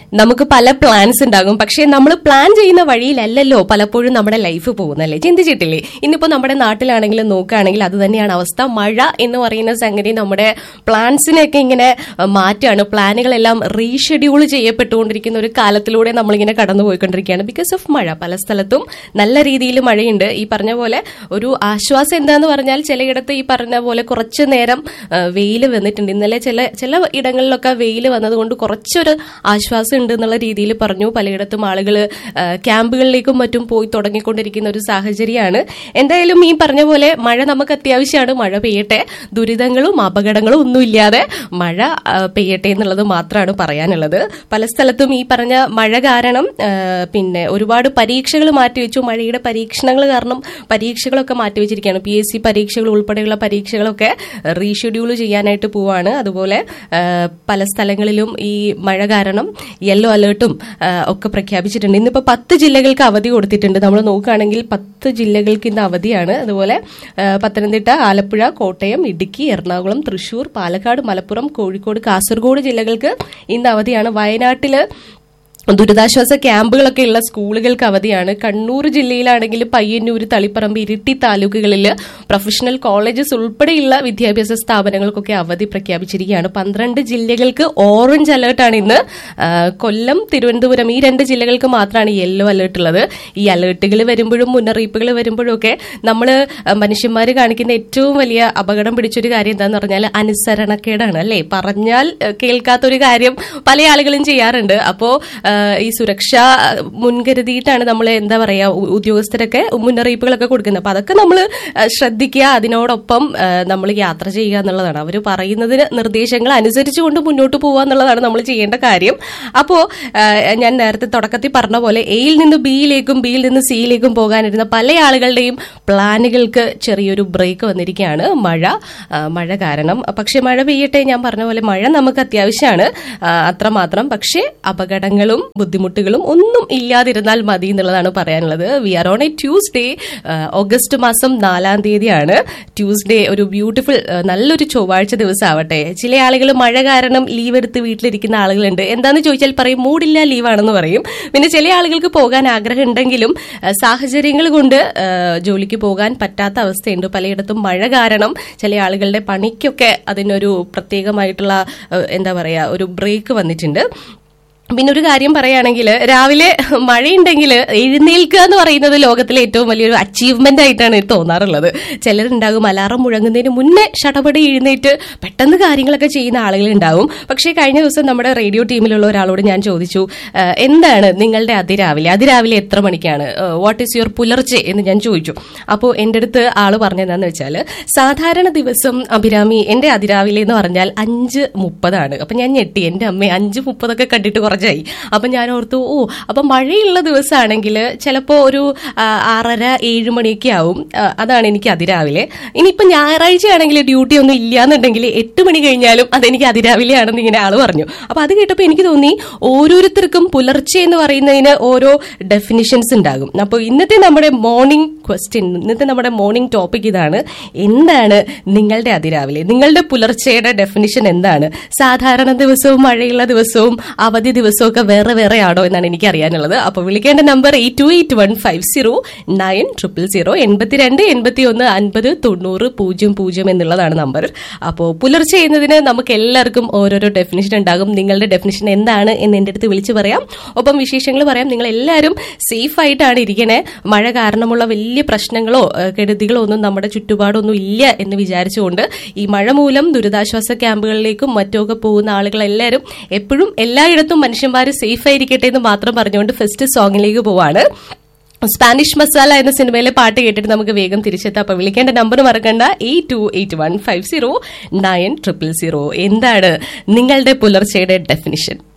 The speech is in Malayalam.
നമുക്ക് പല പ്ലാൻസ് ഉണ്ടാകും പക്ഷെ നമ്മൾ പ്ലാൻ ചെയ്യുന്ന വഴിയിലല്ലല്ലോ പലപ്പോഴും നമ്മുടെ ലൈഫ് പോകുന്നല്ലേ ചിന്തിച്ചിട്ടില്ലേ ഇന്നിപ്പോ നമ്മുടെ നാട്ടിലാണെങ്കിലും നോക്കുകയാണെങ്കിൽ അത് തന്നെയാണ് അവസ്ഥ മഴ എന്ന് പറയുന്ന സംഗതി നമ്മുടെ പ്ലാൻസിനെയൊക്കെ ഇങ്ങനെ അഹ്, മാറ്റാണ് പ്ലാനുകളെല്ലാം റീഷെഡ്യൂൾ ചെയ്യപ്പെട്ടുകൊണ്ടിരിക്കുന്ന ഒരു കാലത്തിലൂടെ നമ്മളിങ്ങനെ കടന്നു പോയിക്കൊണ്ടിരിക്കുകയാണ് ബിക്കോസ് ഓഫ് മഴ പല സ്ഥലത്തും നല്ല രീതിയിൽ മഴയുണ്ട് ഈ പറഞ്ഞ പോലെ ഒരു ആശ്വാസം എന്താന്ന് പറഞ്ഞാൽ ചിലയിടത്ത് ഈ പറഞ്ഞ പോലെ കുറച്ചു നേരം വെയിൽ വന്നിട്ടുണ്ട് ഇന്നലെ ചില ചില ഇടങ്ങളിലൊക്കെ വെയിൽ വന്നതുകൊണ്ട് കുറച്ചൊരു ആശ്വാസം ഉണ്ട് എന്നുള്ള രീതിയിൽ പറഞ്ഞു പലയിടത്തും ആളുകൾ ക്യാമ്പുകളിലേക്കും മറ്റും പോയി തുടങ്ങിക്കൊണ്ടിരിക്കുന്ന ഒരു സാഹചര്യമാണ് എന്തായാലും ഈ പറഞ്ഞ പോലെ മഴ നമുക്ക് അത്യാവശ്യമാണ് മഴ പെയ്യട്ടെ ദുരിതങ്ങളും അപകടങ്ങളും ഒന്നുമില്ലാതെ മഴ ആ, പെയ്യട്ടെ എന്നുള്ളത് മാത്രമാണ് പറയാനുള്ളത് പല സ്ഥലത്തും ഈ പറഞ്ഞ മഴ കാരണം ആ, പിന്നെ ഒരുപാട് പരീക്ഷകൾ മാറ്റിവെച്ചു മഴയുടെ പരീക്ഷണങ്ങൾ കാരണം പരീക്ഷകളൊക്കെ മാറ്റിവെച്ചിരിക്കുകയാണ് പി എസ് സി പരീക്ഷകൾ ഉൾപ്പെടെയുള്ള പരീക്ഷകളൊക്കെ റീഷെഡ്യൂൾ ചെയ്യാനായിട്ട് പോവാണ് അതുപോലെ ആ, പല സ്ഥലങ്ങളിലും ഈ മഴ കാരണം യെല്ലോ അലേർട്ടും ആ, ഒക്കെ പ്രഖ്യാപിച്ചിട്ടുണ്ട് ഇന്നിപ്പോൾ പത്ത് ജില്ലകൾക്ക് അവധി കൊടുത്തിട്ടുണ്ട് നമ്മൾ നോക്കുകയാണെങ്കിൽ പത്ത് ജില്ലകൾക്ക് ഇന്ന് അവധിയാണ് അതുപോലെ ആ, പത്തനംതിട്ട ആലപ്പുഴ കോട്ടയം ഇടുക്കി എറണാകുളം തൃശൂർ പാലക്കാട് മലപ്പുറം കോഴിക്കോട് കാസർഗോഡ് ജില്ലകൾക്ക് ഇന്ന് അവധിയാണ് വയനാട്ടില് ദുരിതാശ്വാസ ക്യാമ്പുകളൊക്കെ ഉള്ള സ്കൂളുകൾക്ക് അവധിയാണ് കണ്ണൂർ ജില്ലയിലാണെങ്കിൽ പയ്യന്നൂർ തളിപ്പറമ്പ് ഇരിട്ടി താലൂക്കുകളിൽ പ്രൊഫഷണൽ കോളേജസ് ഉൾപ്പെടെയുള്ള വിദ്യാഭ്യാസ സ്ഥാപനങ്ങൾക്കൊക്കെ അവധി പ്രഖ്യാപിച്ചിരിക്കുകയാണ് പന്ത്രണ്ട് ജില്ലകൾക്ക് ഓറഞ്ച് അലേർട്ടാണ് ഇന്ന് ആ, കൊല്ലം തിരുവനന്തപുരം ഈ രണ്ട് ജില്ലകൾക്ക് മാത്രമാണ് യെല്ലോ അലേർട്ട് ഉള്ളത് ഈ അലേർട്ടുകൾ വരുമ്പോഴും മുന്നറിയിപ്പുകൾ വരുമ്പോഴും ഒക്കെ നമ്മൾ മനുഷ്യന്മാർ കാണിക്കുന്ന ഏറ്റവും വലിയ അപകടം പിടിച്ചൊരു കാര്യം എന്താന്ന് പറഞ്ഞാൽ അനുസരണക്കേടാണ് അല്ലേ പറഞ്ഞാൽ ആ, കേൾക്കാത്തൊരു കാര്യം പല ആളുകളും ചെയ്യാറുണ്ട് അപ്പോ ആ, ഈ സുരക്ഷ മുൻകരുതിയിട്ടാണ് നമ്മൾ എന്താ പറയാ ഉ- ഉദ്യോഗസ്ഥരൊക്കെ മുന്നറിയിപ്പുകളൊക്കെ കൊടുക്കുന്നത് അപ്പൊ അതൊക്കെ നമ്മൾ ശ്രദ്ധിക്കുക അതിനോടൊപ്പം നമ്മൾ യാത്ര ചെയ്യുക എന്നുള്ളതാണ് അവർ പറയുന്നതിന് നിർദ്ദേശങ്ങൾ അനുസരിച്ചുകൊണ്ട് മുന്നോട്ട് പോവുക എന്നുള്ളതാണ് നമ്മൾ ചെയ്യേണ്ട കാര്യം അപ്പോ ആ, ഞാൻ നേരത്തെ തുടക്കത്തിൽ പറഞ്ഞ പോലെ എയിൽ നിന്ന് ബിയിലേക്കും ബിയിൽ നിന്ന് സിയിലേക്കും പോകാനിരുന്ന പല ആളുകളുടെയും പ്ലാനുകൾക്ക് ചെറിയൊരു ബ്രേക്ക് വന്നിരിക്കുകയാണ് മഴ ആ, മഴ കാരണം പക്ഷെ മഴ പെയ്യട്ടെ ഞാൻ പറഞ്ഞ പോലെ മഴ നമുക്ക് അത്യാവശ്യമാണ് ആ, അത്രമാത്രം പക്ഷേ അപകടങ്ങളും ബുദ്ധിമുട്ടുകളും ഒന്നും ഇല്ലാതിരുന്നാൽ മതി എന്നുള്ളതാണ് പറയാനുള്ളത് we are on a Tuesday August മാസം നാലാം തീയതിയാണ് ട്യൂസ്ഡേ ഒരു ബ്യൂട്ടിഫുൾ നല്ലൊരു ചൊവ്വാഴ്ച ദിവസം ആവട്ടെ ചില ആളുകൾ മഴ കാരണം ലീവ് എടുത്ത് വീട്ടിലിരിക്കുന്ന ആളുകളുണ്ട് എന്താന്ന് ചോദിച്ചാൽ പറയും മൂടില്ല ലീവാണെന്ന് പറയും പിന്നെ ചില ആളുകൾക്ക് പോകാൻ ആഗ്രഹം ഉണ്ടെങ്കിലും ആ, സാഹചര്യങ്ങൾ കൊണ്ട് ആ, ജോലിക്ക് പോകാൻ പറ്റാത്ത അവസ്ഥയുണ്ട് പലയിടത്തും മഴ കാരണം ചില ആളുകളുടെ പണിക്കൊക്കെ അതിനൊരു പ്രത്യേകമായിട്ടുള്ള ആ, എന്താ പറയാ ഒരു ബ്രേക്ക് വന്നിട്ടുണ്ട് പിന്നെ ഒരു കാര്യം പറയുകയാണെങ്കിൽ രാവിലെ മഴയുണ്ടെങ്കിൽ എഴുന്നേൽക്കുക എന്ന് പറയുന്നത് ലോകത്തിലെ ഏറ്റവും വലിയൊരു അച്ചീവ്മെന്റ് ആയിട്ടാണ് എനിക്ക് തോന്നാറുള്ളത് ചിലരുണ്ടാകും അലാറം മുഴങ്ങുന്നതിന് മുന്നേ ഷടപടി എഴുന്നേറ്റ് പെട്ടെന്ന് കാര്യങ്ങളൊക്കെ ചെയ്യുന്ന ആളുകളുണ്ടാവും പക്ഷേ കഴിഞ്ഞ ദിവസം നമ്മുടെ റേഡിയോ ടീമിലുള്ള ഒരാളോട് ഞാൻ ചോദിച്ചു "ആ, എന്താണ് നിങ്ങളുടെ അതിരാവിലെ അതിരാവിലെ എത്ര മണിക്കാണ് വാട്ട് ഈസ് യുവർ പുലർച്ചെ എന്ന് ഞാൻ ചോദിച്ചു അപ്പോൾ എൻ്റെ അടുത്ത് ആള് പറഞ്ഞതെന്ന് വെച്ചാൽ സാധാരണ ദിവസം അഭിരാമി എൻ്റെ അതിരാവിലെ എന്ന് പറഞ്ഞാൽ അഞ്ച് മുപ്പതാണ് അപ്പം ഞാൻ ഞെട്ടി എൻ്റെ അമ്മ അഞ്ച് മുപ്പതൊക്കെ കണ്ടിട്ട് കുറച്ചായി അപ്പം ഞാൻ ഓർത്തു ഓ അപ്പം മഴയുള്ള ദിവസമാണെങ്കിൽ ചിലപ്പോൾ ഒരു ആ, ആറര ഏഴ് മണിയൊക്കെ ആവും ആ, അതാണ് എനിക്ക് അതിരാവിലെ ഇനിയിപ്പോൾ ഞായറാഴ്ച ആണെങ്കിൽ ഡ്യൂട്ടി ഒന്നും ഇല്ലാന്നുണ്ടെങ്കിൽ എട്ട് മണി കഴിഞ്ഞാലും അതെനിക്ക് അതിരാവിലെയാണെന്ന് ഇങ്ങനെ ആള് പറഞ്ഞു അപ്പോൾ അത് കേട്ടപ്പോൾ എനിക്ക് തോന്നി ഓരോരുത്തർക്കും പുലർച്ചെ എന്ന് പറയുന്നതിന് ഓരോ ഡെഫിനിഷൻസ് ഉണ്ടാകും അപ്പോൾ ഇന്നത്തെ നമ്മുടെ മോർണിംഗ് ക്വസ്റ്റ്യൻ ഇന്നത്തെ നമ്മുടെ മോർണിംഗ് ടോപ്പിക് ഇതാണ് എന്താണ് നിങ്ങളുടെ അതിരാവിലെ നിങ്ങളുടെ പുലർച്ചയുടെ ഡെഫിനിഷൻ എന്താണ് സാധാരണ ദിവസവും മഴയുള്ള ദിവസവും അവധി ദിവസവും ഒക്കെ വേറെ വേറെ ആണോ എന്നാണ് എനിക്ക് അറിയാനുള്ളത് അപ്പോൾ വിളിക്കേണ്ട number eight two eight one five zero nine triple zero എൺപത്തിരണ്ട് എൺപത്തി ഒന്ന് അൻപത് തൊണ്ണൂറ് പൂജ്യം പൂജ്യം എന്നുള്ളതാണ് നമ്പർ അപ്പോൾ പുലർച്ചെ ചെയ്യുന്നതിന് നമുക്ക് എല്ലാവർക്കും ഓരോരോ ഡെഫിനിഷൻ ഉണ്ടാകും നിങ്ങളുടെ ഡെഫിനിഷൻ എന്താണ് എന്ന് എൻ്റെ അടുത്ത് വിളിച്ച് പറയാം ഒപ്പം വിശേഷങ്ങൾ പറയാം നിങ്ങൾ എല്ലാവരും സേഫ് ആയിട്ടാണ് ഇരിക്കണേ മഴ കാരണമുള്ള വലിയ പ്രശ്നങ്ങളോ ഏഹ്, കെടുതികളോ ഒന്നും നമ്മുടെ ചുറ്റുപാടൊന്നും ഇല്ല എന്ന് വിചാരിച്ചുകൊണ്ട് ഈ മഴ മൂലം ദുരിതാശ്വാസ ക്യാമ്പുകളിലേക്കും മറ്റുമൊക്കെ പോകുന്ന ആളുകളെല്ലാവരും എപ്പോഴും എല്ലായിടത്തും മനുഷ്യന്മാർ സേഫ് ആയിരിക്കട്ടെ എന്ന് മാത്രം പറഞ്ഞുകൊണ്ട് ഫസ്റ്റ് സോങ്ങിലേക്ക് പോവാണ് സ്പാനിഷ് മസാല എന്ന സിനിമയിലെ പാട്ട് കേട്ടിട്ട് നമുക്ക് വേഗം തിരിച്ചെത്താം അപ്പൊ വിളിക്കേണ്ട നമ്പർ മറക്കണ്ട eight two eight one five zero nine triple zero എന്താണ് നിങ്ങളുടെ പുലർച്ചയുടെ ഡെഫിനിഷൻ